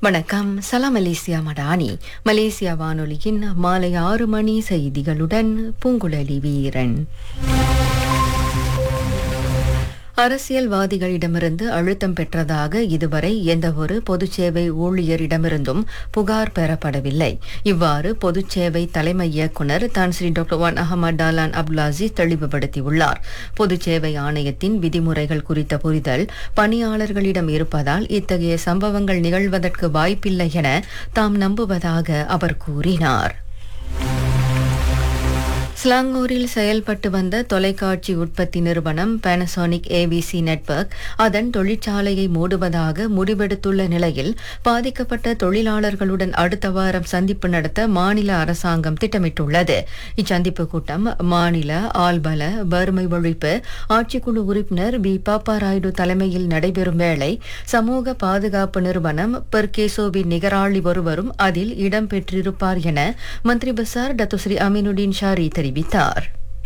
வணக்கம் சலாம் Malaysia Madani Malaysia வானொலியின் மாலை ஆறு மணி செய்திகளுடன் பூங்குழலி வீரன் அரசியல்வாதிகளிடமிருந்து அழுத்தம் பெற்றதாக இதுவரை எந்தவொரு பொதுச் சேவை ஊழியரிடமிருந்தும் புகார் பெறப்படவில்லை இவ்வாறு பொதுச் சேவை தலைமை இயக்குநர் தான் Sri doctor Wan Ahmad Dahlan Abdul Aziz தெளிவுபடுத்தியுள்ளார் பொதுச் சேவை ஆணையத்தின் விதிமுறைகள் குறித்த புரிதல் பணியாளர்களிடம் இருப்பதால் இத்தகைய சம்பவங்கள் நிகழ்வதற்கு வாய்ப்பில்லை என தாம் நம்புவதாக அவர் கூறினார் ஸ்லாங்கூரில் செயல்பட்டு வந்த தொலைக்காட்சி உற்பத்தி நிறுவனம் பானசோனிக் ஏவிசி நெட்வொர்க் அதன் தொழிற்சாலையை மூடுவதாக முடிவெடுத்துள்ள நிலையில் பாதிக்கப்பட்ட தொழிலாளர்களுடன் அடுத்த வாரம் சந்திப்பு நடத்த மாநில அரசாங்கம் திட்டமிட்டுள்ளது இச்சந்திப்பு கூட்டம் மாநில ஆள்பல வறுமை ஒழிப்பு ஆட்சிக்குழு உறுப்பினர் பி பாப்பா ராயுடு தலைமையில் நடைபெறும் வேளை சமூக பாதுகாப்பு நிறுவனம் பெர்கேசோவின் நிகராளி ஒருவரும் அதில் இடம்பெற்றிருப்பார் என மந்திரி பசார் டத்துஸ்ரீ அமீனுddin ஷாரி தெரிவித்தார்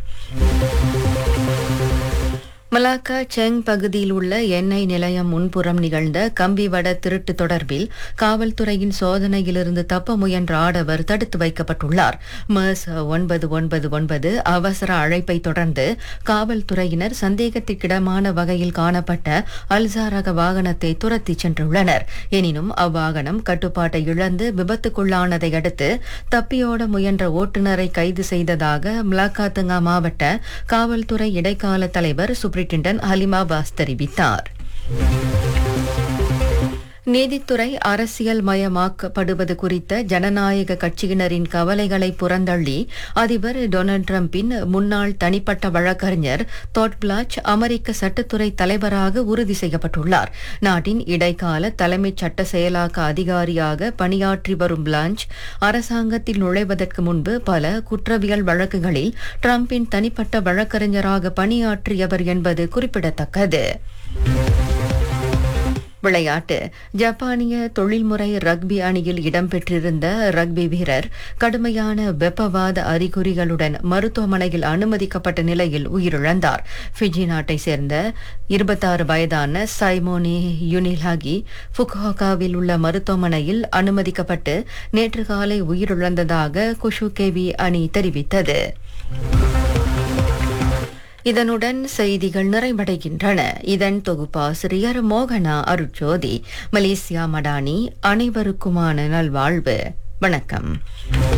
மலாக்கா செங் பகுதியில் உள்ள எண்ணெய் நிலையம் முன்புறம் நிகழ்ந்த கம்பிவட திருட்டு தொடர்பில் காவல்துறையின் சோதனையிலிருந்து தப்ப முயன்ற ஆடவர் தடுத்து வைக்கப்பட்டுள்ளார் மர்ஸ் ஒன்பது ஒன்பது ஒன்பது அவசர அழைப்பை தொடர்ந்து காவல்துறையினர் சந்தேகத்திற்கிடமான வகையில் காணப்பட்ட அல்சா ரக வாகனத்தை துரத்திச் சென்றுள்ளனர் எனினும் அவ்வாகனம் கட்டுப்பாட்டை இழந்து விபத்துக்குள்ளானதை அடுத்து தப்பியோட முயன்ற ஓட்டுநரை கைது செய்ததாக மலாக்காத்துங்கா மாவட்ட காவல்துறை இடைக்கால தலைவர் சூப்பரிண்டென்டன்ட் ஹலிமா பாஸ் தெரிவித்தார் நீதித்துறை அரசியல் மயமாக்கப்படுவது குறித்த ஜனநாயக கட்சியினரின் கவலைகளை புறந்தள்ளி அதிபர் டொனால்ட் டிரம்பின் முன்னாள் தனிப்பட்ட வழக்கறிஞர் தோட் பிளாச் அமெரிக்க சட்டத்துறை தலைவராக உறுதி செய்யப்பட்டுள்ளார் நாட்டின் இடைக்கால தலைமைச் சட்ட செயலாக்க அதிகாரியாக பணியாற்றி வரும் பிளாஞ்ச் அரசாங்கத்தில் நுழைவதற்கு முன்பு பல குற்றவியல் வழக்குகளில் டிரம்பின் தனிப்பட்ட வழக்கறிஞராக பணியாற்றியவர் என்பது குறிப்பிடத்தக்கது விளையாட்டு ஜப்பானிய தொழில்முறை ரக்பி அணியில் இடம்பெற்றிருந்த ரக்பி வீரர் கடுமையான வெப்பவாத அறிகுறிகளுடன் மருத்துவமனையில் அனுமதிக்கப்பட்ட நிலையில் உயிரிழந்தார் ஃபிஜி நாட்டை சேர்ந்த இருபத்தாறு வயதான சைமோனி யுனிலாகி ஃபுகுஹோகாவில் உள்ள மருத்துவமனையில் அனுமதிக்கப்பட்டு நேற்று காலை உயிரிழந்ததாக குஷுகேவி அணி தெரிவித்தது இதனுடன் செய்திகள் நிறைவடைகின்றன இதன் தொகுப்பாசிரியர் மோகனா அருட்ஜோதி மலேசியா மடானி அனைவருக்குமான நல்வாழ்வு வணக்கம்